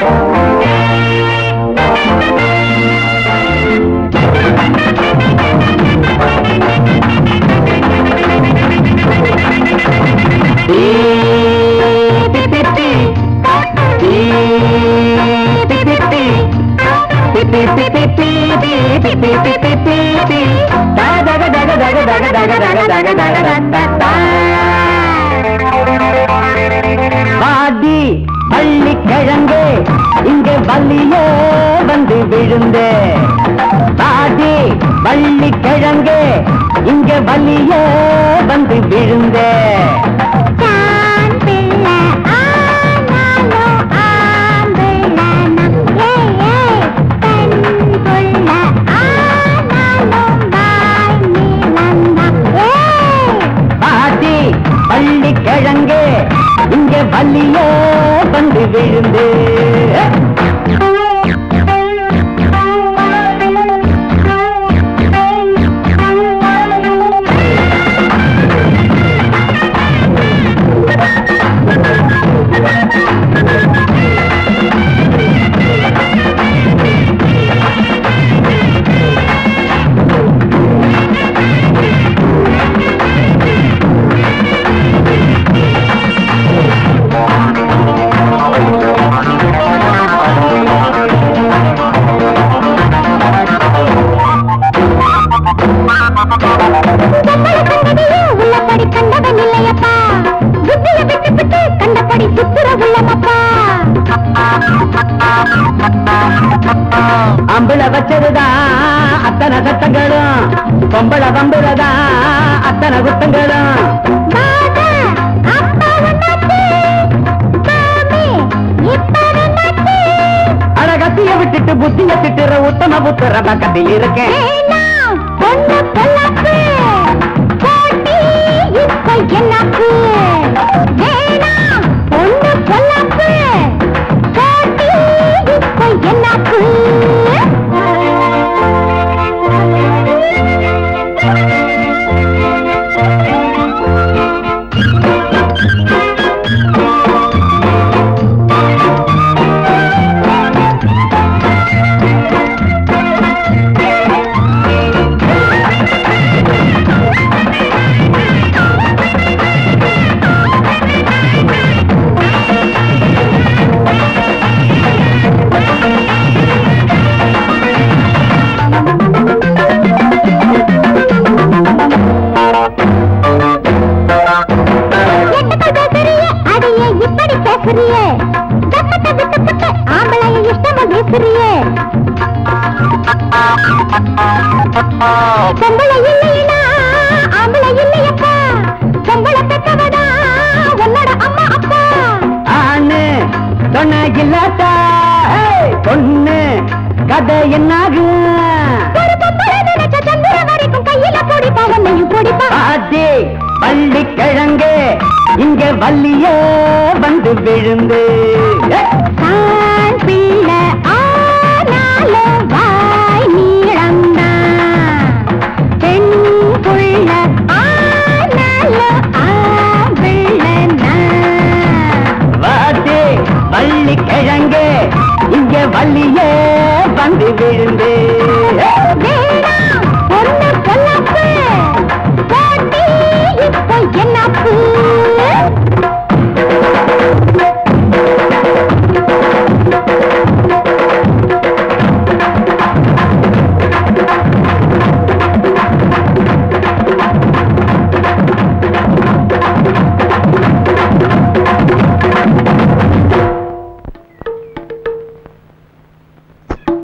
பாடி பள்ளி கிழங்கு இங்கே வள்ளியே வந்து விழுந்தே பாடி வள்ளி கிழங்கு இங்கே வள்ளியே வந்து விழுந்தே தான் பிள்ளை ஆனாலும் ஆம்பிள்ளனம் ஏய் ஏய் பெண் புள்ள ஆனாலும் வாய் நீளம்தான் ஏய் பாடி பள்ளி கிழங்கு இங்கே வள்ளியே வந்து விழுந்தே உள்ளபடி கண்டவன் இல்லையப்பா புத்திய விட்டு விட்டு கண்டபடி சுத்துற உள்ளமப்பா அம்புல வச்சதுதான் அத்தனை சட்டங்களும் பொம்பளை வம்புலதான் அத்தனை குத்தங்களும் பாதா, அப்பா வந்தாச்சு. சாமி, இப்ப வந்தாச்சு. அழகத்திய விட்டுட்டு புத்திய திட்டுற உத்தம புத்திர பக்கத்தில் இருக்கேன் வேணாம், பொண்ணு பொல்லாப்பு. போட்டி இப்ப என்னாப்பு? வேணாம், பொண்ணு பொல்லாப்பு. போட்டி இப்ப என்னாப்பு? எட்டத்தை பேசுறியே, அடியே இப்படி பேசுறியே தப்பத்தை விட்டு விட்டு ஆம்பளைய இஷ்டமா பேசுறியே பொம்பளை இல்லையா ஆம்பளை இல்லையப்பா பொம்பளை பெத்தவடா உன்னோட அம்மா அப்பா ஆணு சொன்ன இல்லாட்டா ஏய், பொண்ணு கதை என்னாகும் ஒரு பொம்பளை நினைச்ச சந்திர வரைக்கும் கையில பொடிப்பா உன்னையும் பொடிப்பா பாட்டி பள்ளி கிழங்கு இங்க வள்ளியே வந்து விழுந்து ஏய், தான் பிள்ளை ஆனாலும் வாய் நீளம்தான் பெண் புள்ள ஆனாலும் ஆம்பிள்ளனா பாட்டி பள்ளி கிழங்கு இங்க வள்ளியே வந்து விழுந்து ஏய், வேணாம் பொண்ணு பொல்லாப்பு போட்டி இப்போ என்னாப்பு